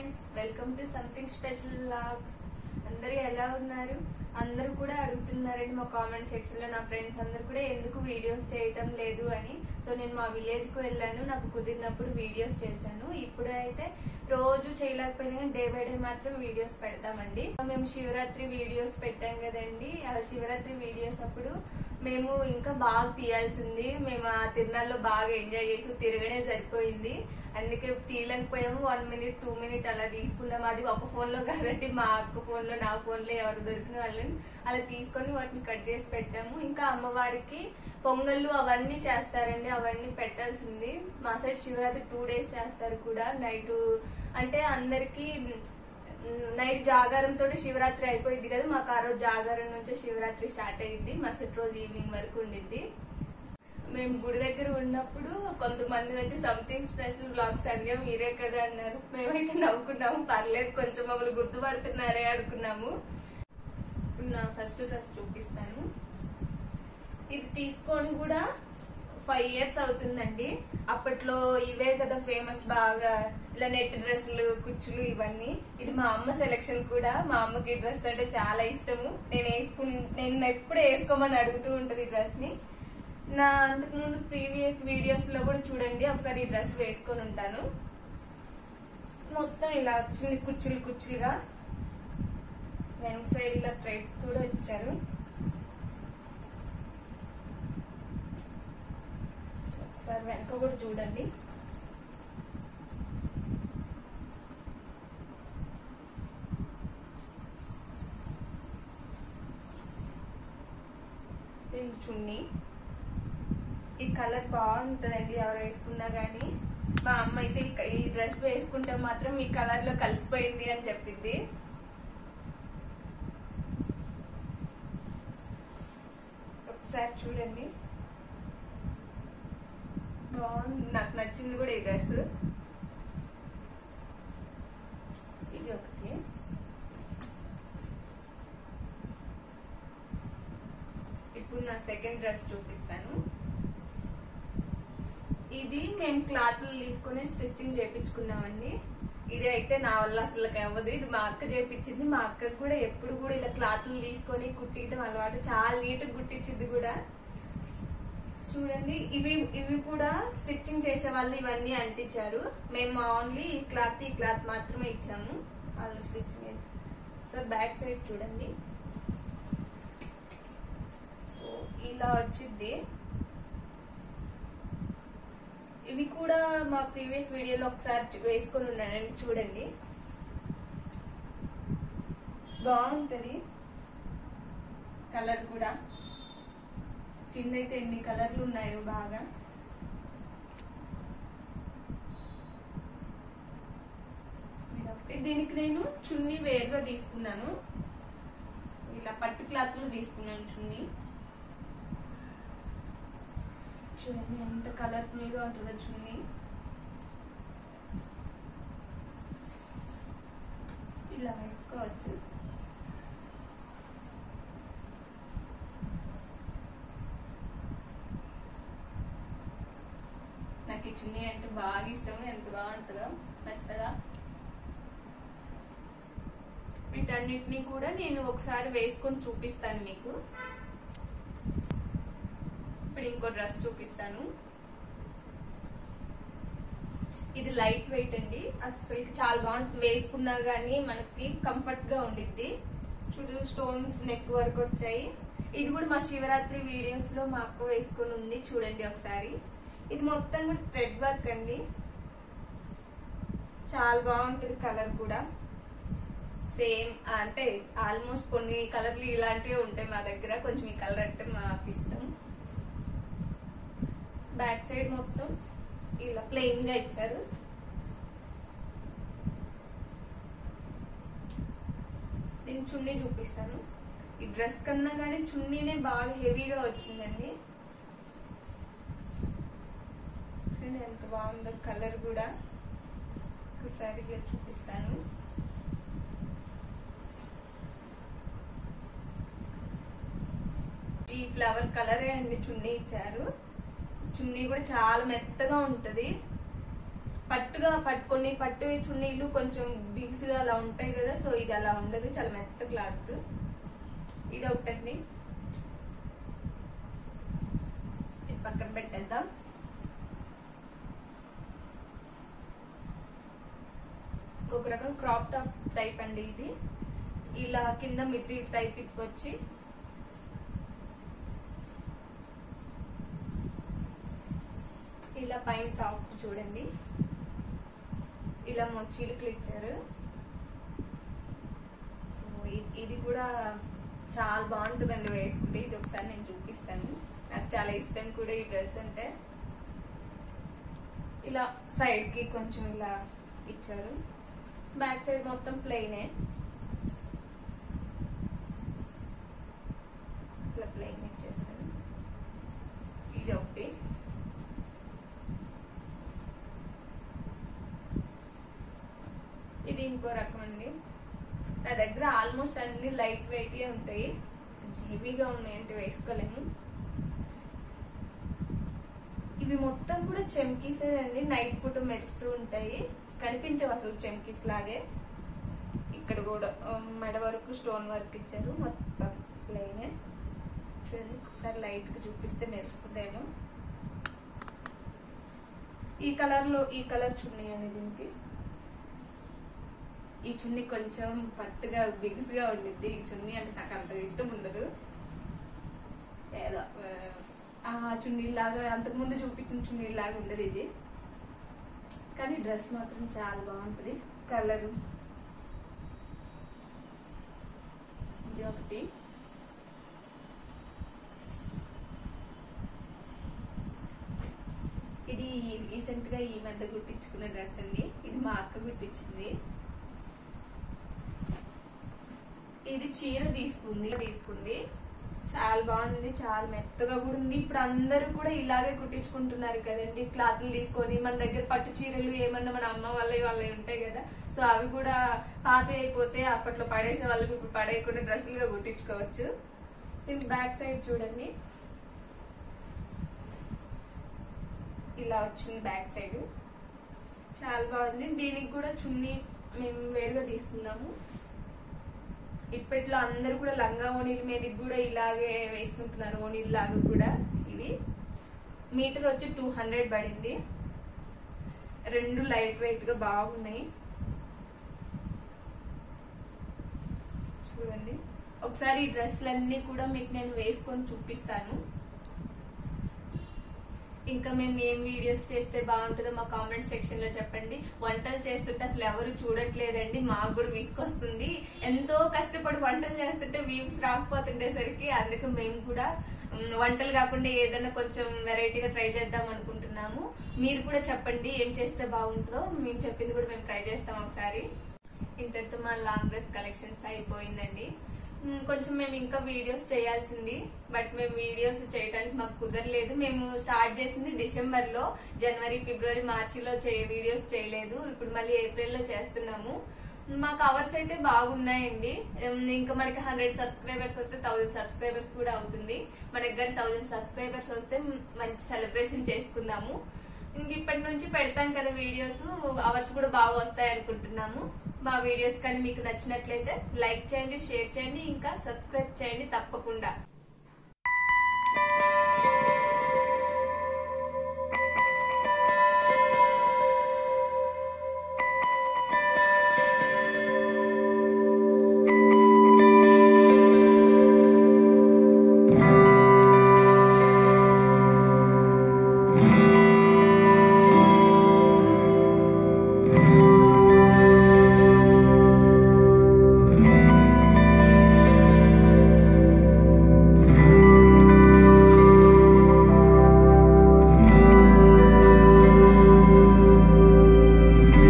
Friends welcome to something special vlogs అందరూ ఎలా ఉన్నారు అందరూ కూడా అడుగుతున్నారండి మా కామెంట్ సెక్షన్ లో నా ఫ్రెండ్స్ అందరూ కూడా ఎందుకు వీడియోస్ చేయటం లేదు అని సో నేను మా విలేజ్ కు వెళ్ళాను నాకు కుదిరినప్పుడు వీడియోస్ చేశాను ఇప్పుడు అయితే రోజు చేయలేకపోయినా కానీ డే బై డే మాత్రం వీడియోస్ పెడతామండి సో మేము శివరాత్రి వీడియోస్ పెట్టాం కదండి ఆ శివరాత్రి వీడియోస్ అప్పుడు మేము ఇంకా బాగా తీయాల్సింది మేము ఆ తిరునాళ్ళలో బాగా ఎంజాయ్ చేసి తిరగనే సరిపోయింది అందుకే తీయలేకపోయాము వన్ మినిట్ టూ మినిట్ అలా తీసుకున్నాము అది ఒక ఫోన్ లో కాదండి మా అక్క ఫోన్ లో నా ఫోన్ లో ఎవరు దొరికిన వాళ్ళని అలా తీసుకొని వాటిని కట్ చేసి పెట్టాము ఇంకా అమ్మవారికి పొంగళ్ళు అవన్నీ చేస్తారండి అవన్నీ పెట్టాల్సింది మా సైడ్ శివరాత్రి టూ డేస్ చేస్తారు కూడా నైట్ అంటే అందరికి నైట్ జాగారంతో శివరాత్రి అయిపోయింది కదా మాకు ఆ రోజు జాగారం నుంచి శివరాత్రి స్టార్ట్ అయ్యింది మరుసటి రోజు ఈవినింగ్ వరకు ఉండిద్ది మేము గుడి దగ్గర ఉన్నప్పుడు కొంతమంది వచ్చి సంథింగ్ స్పెషల్ బ్లాగ్స్ అన్నీ మీరే కదా అన్నారు మేమైతే నవ్వుకున్నాము పర్లేదు కొంచెం మమ్మల్ని గుర్తుపడుతున్నారే అనుకున్నాము ఇప్పుడు నా ఫస్ట్ డ్రెస్ చూపిస్తాను ఇది తీసుకొని కూడా ఫైవ్ ఇయర్స్ అవుతుందండి అప్పట్లో ఇవే కదా ఫేమస్ బాగా ఇలా నెట్ డ్రెస్సులు కుచ్చులు ఇవన్నీ ఇది మా అమ్మ సెలెక్షన్ కూడా మా అమ్మకి ఈ డ్రెస్ అంటే చాలా ఇష్టము నేను వేసుకు నేను ఎప్పుడు వేసుకోమని అడుగుతూ ఉంటది ఈ డ్రెస్ ని నా అంతకుముందు ప్రీవియస్ వీడియోస్ లో కూడా చూడండి ఒకసారి ఈ డ్రెస్ వేసుకొని ఉంటాను మొత్తం ఇలా వచ్చింది కుచ్చులు కుచ్చులుగా వెనక సైడ్ ఇలా థ్రెడ్స్ కూడా ఇచ్చారు ఒకసారి వెనక కూడా చూడండి దీని చున్నీ ఈ కలర్ బాగుంటుందండి ఎవరు వేసుకున్నా గానీ మా అమ్మ అయితే ఈ- ఈ డ్రెస్ వేసుకుంటే మాత్రం ఈ కలర్ లో కలిసిపోయింది అని చెప్పింది ఒకసారి చూడండి బాగుంది నాకు నచ్చింది కూడా ఈ డ్రెస్ ఇది ఒకటి ఇప్పుడు నా సెకండ్ డ్రెస్ చూపిస్తాను ఇది మేము క్లాత్లు తీసుకొని స్టిచ్చింగ్ చేపించుకున్నామండి ఇది అయితే నా వల్ల అసలు అవ్వదు ఇది మా అక్క చేపించింది మా అక్కకు కూడా ఎప్పుడు కూడా ఇలా క్లాత్లు తీసుకొని కుట్టించడం అలవాటు చాలా నీట్ కుట్టించింది కూడా చూడండి ఇవి ఇవి కూడా స్టిచ్చింగ్ చేసే వాళ్ళు ఇవన్నీ అంటించారు మేము ఓన్లీ ఈ క్లాత్ ఈ క్లాత్ మాత్రమే ఇచ్చాము వాళ్ళు స్టిచ్చింగ్ చేసి సో బ్యాక్ సైడ్ చూడండి సో ఇలా వచ్చింది ఇవి కూడా మా ప్రీవియస్ వీడియోలో ఒకసారి చూ- వేసుకొని ఉన్నానండి చూడండి బాగుంటది కలర్ కూడా కింద అయితే ఎన్ని కలర్లు ఉన్నాయో బాగా ఇదొకటి. దీనికి నేను చున్నీ వేరుగా తీసుకున్నాను ఇలా పట్టు క్లాత్ లో తీసుకున్నాను చున్నీ చూడండి ఎంత కలర్ఫుల్ గా ఉంటుందో చున్నీ ఇలా వేసుకోవచ్చు నాకు ఈ చున్నీ అంటే బాగా ఇష్టం ఎంత బాగుంటుందో నచ్చదా వీటన్నిటిని కూడా నేను ఒకసారి వేసుకొని చూపిస్తాను మీకు ఇప్పుడు ఇంకో డ్రెస్ చూపిస్తాను ఇది లైట్ వెయిట్ అండి అసలు చాలా బాగుంటుంది వేసుకున్నా గానీ మనకి కంఫర్ట్ గా ఉండిద్ది చుట్టూ స్టోన్స్ నెక్ వరకు వచ్చాయి ఇది కూడా మా శివరాత్రి వీడియోస్ లో మా అక్క వేసుకొని ఉంది చూడండి ఒకసారి ఇది మొత్తం కూడా థ్రెడ్ వర్క్ అండి చాలా బాగుంటుంది కలర్ కూడా సేమ్ అంటే ఆల్మోస్ట్ కొన్ని కలర్లు ఇలాంటివే ఉంటాయి మా దగ్గర కొంచెం ఈ కలర్ అంటే మాకు ఇష్టం బ్యాక్ సైడ్ మొత్తం ఇలా ప్లెయిన్ గా ఇచ్చారు నేను చున్నీ చూపిస్తాను ఈ డ్రెస్ కన్నా కానీ చున్నీనే బాగా హెవీగా వచ్చిందండి చూడండి ఎంత బాగుందో కలర్ కూడా ఒకసారి ఇట్లా చూపిస్తాను ఈ ఫ్లవర్ కలరే అండి చున్నీ ఇచ్చారు చున్నీ కూడా చాలా మెత్తగా ఉంటది పట్టుగా పట్టుకొని పట్టు చున్నీలు కొంచెం బిగ్స్గా అలా ఉంటాయి కదా సో ఇది అలా ఉండదు చాలా మెత్త క్లాత్ ఇది ఒకటండి ఇది పక్కన పెట్టేద్దాం ఇంకొక రకం క్రాప్ టాప్ టైప్ అండి ఇది ఇలా కింద మిద్రి టైప్ వచ్చి ఇలా పైన టాప్ చూడండి ఇలా మొచ్చీలు ఇచ్చారు సో ఇ- ఇది కూడా చాలా బాగుంటుందండి వేసుకుంటే ఇది ఒకసారి నేను చూపిస్తాను నాకు చాలా ఇష్టం కూడా ఈ డ్రెస్ అంటే ఇలా సైడ్ కి కొంచెం ఇలా ఇచ్చారు బ్యాక్ సైడ్ మొత్తం ప్లెయినే ఇట్లా ప్లెయిన్ ఇచ్చేసారు ఇది ఒకటి ఇది ఇంకో రకం అండి నా దగ్గర ఆల్మోస్ట్ అన్ని లైట్ వెయిట్ ఉంటాయి కొంచెం హెవీగా ఉన్నాయంటే వేసుకోలేము ఇవి మొత్తం కూడా చెమ్కీసే అండి నైట్ పూట మెరుస్తూ ఉంటాయి కనిపించవు అసలు చెమ్కీస్ లాగే ఇక్కడ కూడా ఆ, మెడ వరకు స్టోన్ వర్క్ ఇచ్చారు మొత్తం ప్లెయిన్ చూడండి ఒకసారి లైట్ గా చూపిస్తే మెరుస్తుందేమో ఈ కలర్ లో ఈ కలర్ చున్నీ అండి దీనికి ఈ చున్నీ కొంచెం పట్టుగా బిగుసుగా ఉండిద్ది ఈ చున్నీ అంటే నాకు అంత ఇష్టం ఉండదు ఏదో ఆ చున్నీలాగా అంతకుముందు చూపించిన చున్నీలాగా ఉండదు ఇది కానీ డ్రెస్ మాత్రం చాలా బాగుంటుంది కలర్ ఇది ఒకటి ఇది రీసెంట్ గా ఈ మధ్య కుట్టించుకున్న డ్రెస్ అండి ఇది మా అక్క కుట్టించింది ఇది చీర తీసుకుంది తీసుకుంది చాలా బాగుంది చాలా మెత్తగా కూడా ఉంది ఇప్పుడు అందరూ కూడా ఇలాగే కుట్టించుకుంటున్నారు కదండి క్లాత్లు తీసుకొని మన దగ్గర పట్టు చీరలు ఏమన్నా మన అమ్మ వాళ్ళ వాళ్ళవి ఉంటాయి కదా సో అవి కూడా పాత అయిపోతే అప్పట్లో పడేసే వాళ్ళకి ఇప్పుడు పడేయకుండా డ్రెస్సులుగా కుట్టించుకోవచ్చు దీనికి బ్యాక్ సైడ్ చూడండి ఇలా వచ్చింది బ్యాక్ సైడ్ చాలా బాగుంది దీనికి కూడా చున్నీ మేము వేరుగా తీసుకున్నాము ఇప్పట్లో అందరు కూడా లంగా ఓణీల మీదకి కూడా ఇలాగే వేసుకుంటున్నారు ఓణీల లాగా కూడా ఇవి మీటర్ వచ్చి టూ హండ్రెడ్ పడింది రెండు లైట్ వెయిట్ గా బాగున్నాయి చూడండి ఒకసారి ఈ డ్రెస్లన్నీ కూడా మీకు నేను వేసుకొని చూపిస్తాను ఇంకా మేము ఏం వీడియోస్ చేస్తే బాగుంటుందో మా కామెంట్ సెక్షన్ లో చెప్పండి వంటలు చేస్తుంటే అసలు ఎవరు చూడట్లేదండి మాకు కూడా విసుకొస్తుంది ఎంతో కష్టపడి వంటలు చేస్తుంటే వ్యూస్ రాకపోతుండేసరికి అందుకు మేము కూడా ఉమ్, వంటలు కాకుండా ఏదైనా కొంచెం వెరైటీగా ట్రై చేద్దాం అనుకుంటున్నాము మీరు కూడా చెప్పండి ఏం చేస్తే బాగుంటుందో మేము చెప్పింది కూడా మేము ట్రై చేస్తాం ఒకసారి ఇంతటితో మా లాంగ్ డ్రెస్ కలెక్షన్స్ అయిపోయిందండి మ్, కొంచెం మేము ఇంకా వీడియోస్ చేయాల్సింది బట్ మేము వీడియోస్ చేయడానికి మాకు కుదరలేదు మేము స్టార్ట్ చేసింది డిసెంబర్ లో జనవరి ఫిబ్రవరి మార్చిలో చే వీడియోస్ చేయలేదు ఇప్పుడు మళ్ళీ ఏప్రిల్ లో చేస్తున్నాము మా కవర్స్ అయితే బాగున్నాయండి ఉమ్, ఇంకా మనకి హండ్రెడ్ సబ్స్క్రైబర్స్ వస్తే థౌసండ్ సబ్స్క్రైబర్స్ కూడా అవుతుంది మన దగ్గర థౌసండ్ సబ్స్క్రైబర్స్ వస్తే మ్, మంచి సెలబ్రేషన్ చేసుకుందాము ఇంక ఇప్పటి నుంచి పెడతాం కదా వీడియోస్ అవర్స్ కూడా బాగా వస్తాయి అనుకుంటున్నాము మా వీడియోస్ కానీ మీకు నచ్చినట్లయితే లైక్ చేయండి షేర్ చేయండి ఇంకా సబ్స్క్రైబ్ చేయండి తప్పకుండా